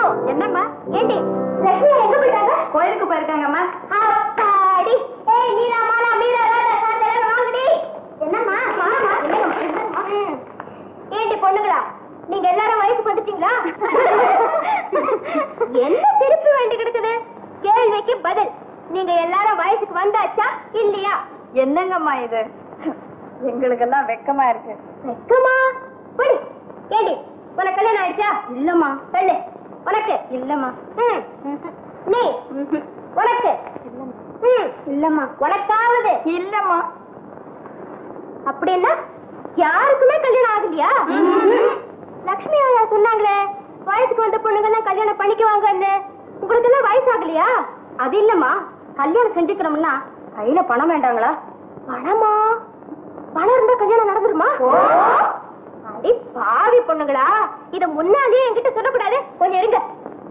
என்னம்மா ஏண்டி லட்சுமி எங்க போயிட்டாங்க கோயிலுக்கு போயிருக்காங்கம்மா அப்பாடி ஏய் நீலா மாலா மீரா ராதா சாந்தா எல்லாரும் வாங்கடி என்னம்மா வாமா என்னம்மா ஏண்டி பொண்ணுங்களா நீங்க எல்லாரும் வயசுக்கு வந்துட்டீங்களா என்ன திருப்பி வேண்டி கிடக்குது கேள்விக்கு பதில் நீங்க எல்லாரும் வயசுக்கு வந்தாச்சா இல்லையா என்னங்கம்மா இது எங்களுக்கெல்லாம் வெக்கமா இருக்கு வெக்கமா படி ஏண்டி உனக்கு கல்யாணம் ஆயிடுச்சா இல்லம்மா சொல்லு உனக்கு இல்லம்மா ம். நீ உனக்கு ம். இல்லம்மா உனக்காவது இல்லம்மா அப்படின்னா யாருக்குமே கல்யாணம் ஆகலையா லக்ஷ்மி ஐயா சொன்னாங்களே வயசுக்கு வந்த பொண்ணுங்கெல்லாம் கல்யாணம் பண்ணிக்குவாங்கன்னு உங்களுக்கு எல்லாம் வயசு ஆகலையா அது இல்லம்மா கல்யாணம் செஞ்சுக்கிறோம்னா கையில பணம் வேண்டாங்களா பணமா பணம் இருந்தா கல்யாணம் நடந்துருமா அடி பாவி பொண்ணுங்களா இத முன்னாடியே என்கிட்ட சொல்லக்கூடாது கொஞ்சம் இருங்க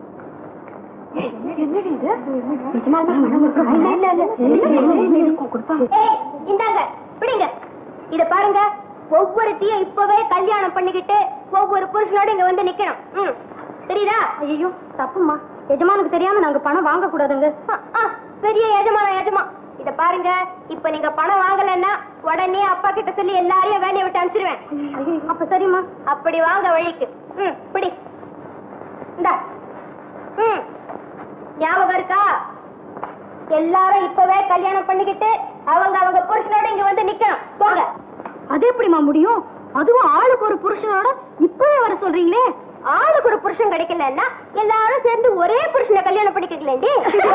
ஏய், இந்தாங்க பிடிங்க இத பாருங்க ஒவ்வொருத்தையும் இப்பவே கல்யாணம் பண்ணிக்கிட்டு ஒவ்வொரு புருஷனோட இங்க வந்து நிக்கணும் ம் தெரியுதா ஐயோ தப்புமா எஜமானுக்கு தெரியாம நாங்க பணம் வாங்க கூடாதுங்க ஆ, ஆ, பெரிய எஜமான எஜமா இத பாருங்க இப்ப நீங்க பணம் வாங்கலைன்னா உடனே அப்பா கிட்ட சொல்லி எல்லாரையும் வேலையை விட்டு அனுப்பிச்சிருவேன் அப்ப சரிம்மா அப்படி வாங்க வழிக்கு ம் பிடி இந்தா ம் ஞாபகம் இருக்கா எல்லாரும் இப்பவே கல்யாணம் பண்ணிக்கிட்டு அவங்க அவங்க புருஷனோட இங்க வந்து நிக்கணும் போங்க அது எப்படிம்மா முடியும் அதுவும் ஆளுக்கு ஒரு புருஷனோட இப்பவே வர சொல்றீங்களே ஆளுக்கு ஒரு புருஷன் கிடைக்கலன்னா எல்லாரும் சேர்ந்து ஒரே புருஷனை கல்யாணம் பண்ணிக்கலேண்டி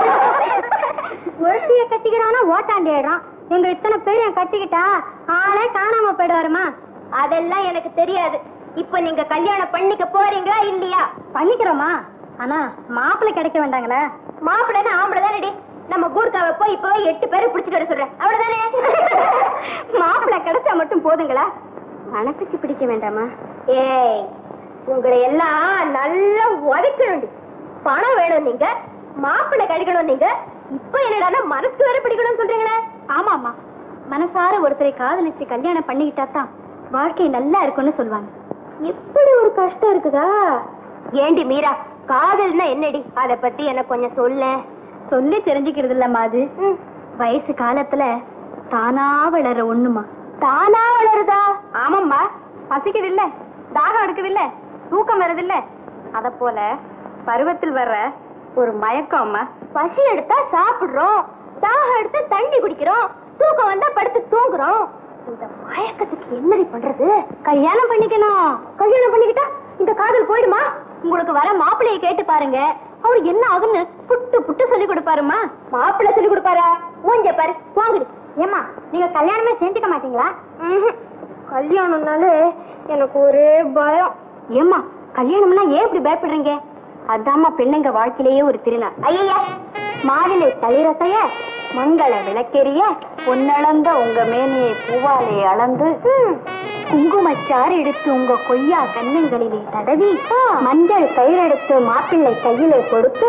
ஒருத்திய கட்டிக்கிறானா ஓட்டாண்டி ஆயிடுறான் எங்க இத்தனை பேரையும் கட்டிக்கிட்டா ஆளே காணாம போயிடுவாருமா அதெல்லாம் எனக்கு தெரியாது இப்ப நீங்க கல்யாணம் பண்ணிக்க போறீங்களா இல்லையா பண்ணிக்கிறோமா ஆனா மாப்பிள்ளை கிடைக்க வேண்டாங்களா மாப்பிள்ளை ஆம்பளை தானடி நம்ம கூர்க்காவை போய் இப்பவே எட்டு பேரை பிடிச்சிட்டு வர சொல்றேன் அவ்வளவுதானே மாப்பிள்ளை கிடைச்சா மட்டும் போதுங்களா மனசுக்கு பிடிக்க வேண்டாமா ஏய் உங்களை எல்லாம் நல்லா உதைக்கணும் பணம் வேணும் நீங்க மாப்பிள்ளை கிடைக்கணும் நீங்க இப்ப என்னடான்னா மனசு வேற பிடிக்கணும்னு சொல்றீங்களே ஆமாமா மனசார ஒருத்தரை காதலிச்சு கல்யாணம் பண்ணிக்கிட்டா தான் வாழ்க்கை நல்லா இருக்கும்னு சொல்லுவாங்க இப்படி ஒரு கஷ்டம் இருக்குதா ஏண்டி மீரா காதல்னா என்னடி அத பத்தி எனக்கு கொஞ்சம் சொல்ல சொல்லி தெரிஞ்சுக்கிறது இல்லம்மா அது வயசு காலத்துல தானா வளர ஒண்ணுமா தானா வளருதா ஆமாம்மா பசிக்குது இல்ல தாகம் எடுக்குது இல்ல தூக்கம் வருது இல்ல அத போல பருவத்தில் வர்ற ஒரு மயக்கம் அம்மா பசி எடுத்தா சாப்பிடுறோம் தாகம் எடுத்தா தண்ணி குடிக்கிறோம் தூக்கம் வந்தா படுத்து தூங்குறோம் இந்த மயக்கத்துக்கு என்னடி பண்றது கல்யாணம் பண்ணிக்கணும் கல்யாணம் பண்ணிக்கிட்டா இந்த காதல் போயிடுமா உங்களுக்கு வர மாப்பிள்ளைய கேட்டு பாருங்க அவர் என்ன ஆகுன்னு புட்டு புட்டு சொல்லி கொடுப்பாருமா மாப்பிள்ளை சொல்லி கொடுப்பாரா மூஞ்ச பாரு வாங்குடி ஏமா நீங்க கல்யாணமே செஞ்சுக்க மாட்டீங்களா ம்ஹும். கல்யாணம்னாலே எனக்கு ஒரே பயம் ஏமா கல்யாணம்னா ஏன் இப்படி பயப்படுறீங்க அதாம்மா பெண்ணுங்க வாழ்க்கையிலேயே ஒரு திருநாள் ஐயா மாவிலை தளிரசைய மங்கள விளக்கெரிய பொன்னளந்த உங்க மேனியை பூவாலே அளந்து குங்குமச்சாறு எடுத்து உங்க கொய்யா கன்னங்களிலே தடவி மஞ்சள் கயிறெடுத்து மாப்பிள்ளை கையிலே கொடுத்து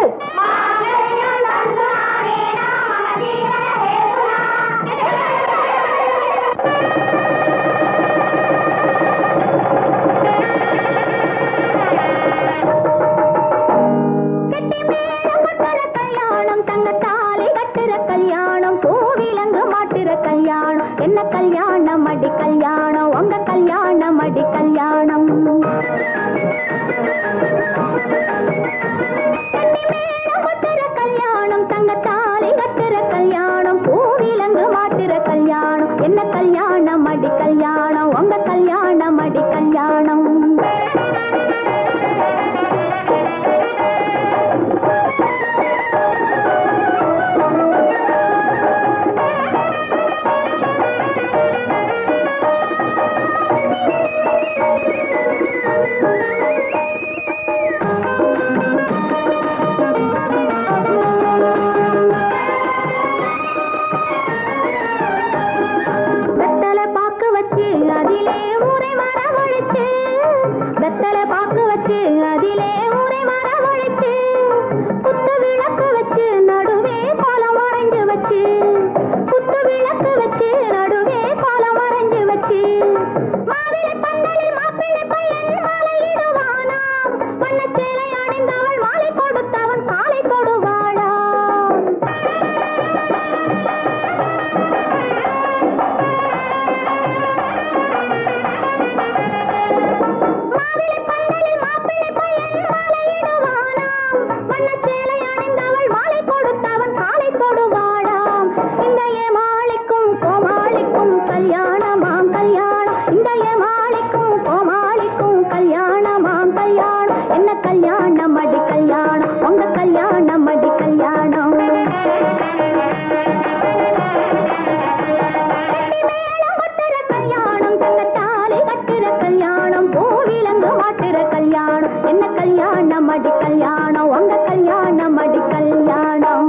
கல்யாணம் தங்க தாலி கட்டுற கல்யாணம் பூவிலங்கு மாட்டுற கல்யாணம் என்ன கல்யாணம் அடி கல்யாணம் உங்க கல்யாணம் அடி கல்யாணம் கட்டி மேளம் கல்யாணம் அடி கல்யாணம் உங்க கல்யாணம் அடி கல்யாணம் மேளம் கொட்டுற கல்யாணம் தங்க தாலி கட்டுற கல்யாணம் பூவிலங்கு மாட்டுற கல்யாணம் என்ன கல்யாணம் அடி கல்யாணம் உங்க கல்யாணம் அடி கல்யாணம்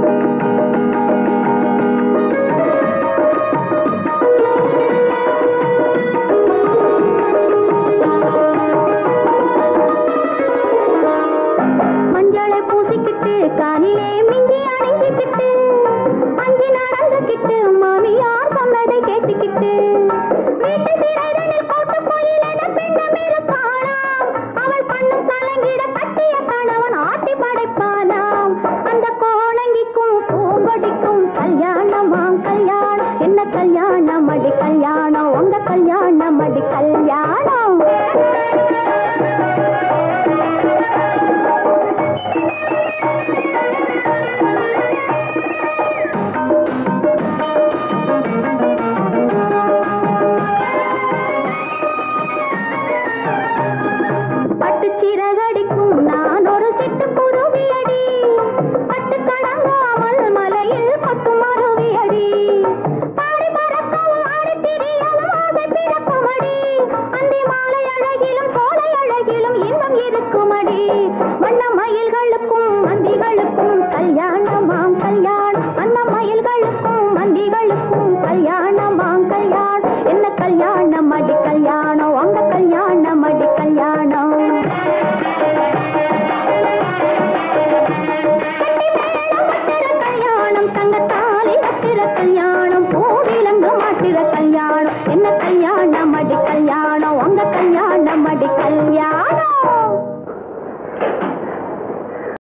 மஞ்சளை பூசிக்கிட்டு காலிலே மிஞ்சி அணிஞ்சிக்கிட்டு அஞ்சு நடந்துக்கிட்டு மாமியார் சொன்னதை கேட்டுக்கிட்டு வீட்டு சிறைதனில் கோட்டு கோயிலென பெண்ணும் இருப்பாளாம் அவள் பண்ணும் கலங்கிட கட்டிய கணவன் ஆட்டி படைப்பானாம் அந்த கோணங்கிக்கும் பூங்கொடிக்கும் கல்யாணமாம் கல்யாணம் என்ன கல்யாணம் அடி கல்யாணம் உங்க கல்யாணம் அடி கல்யாணம் பட்டு சிறகடிக்கும் நான் ஒரு சிட்டு குருவியடி பட்டு கடங்காமல் மலையில் பட்டு மருவியடி பாடி பறக்கவும் ஆடி திரியவும் ஆசை பிறக்குமடி அந்தி மாலை அழகிலும் சோலை அழகிலும் இன்பம் இருக்குமடி வண்ண மயில்களுக்கும்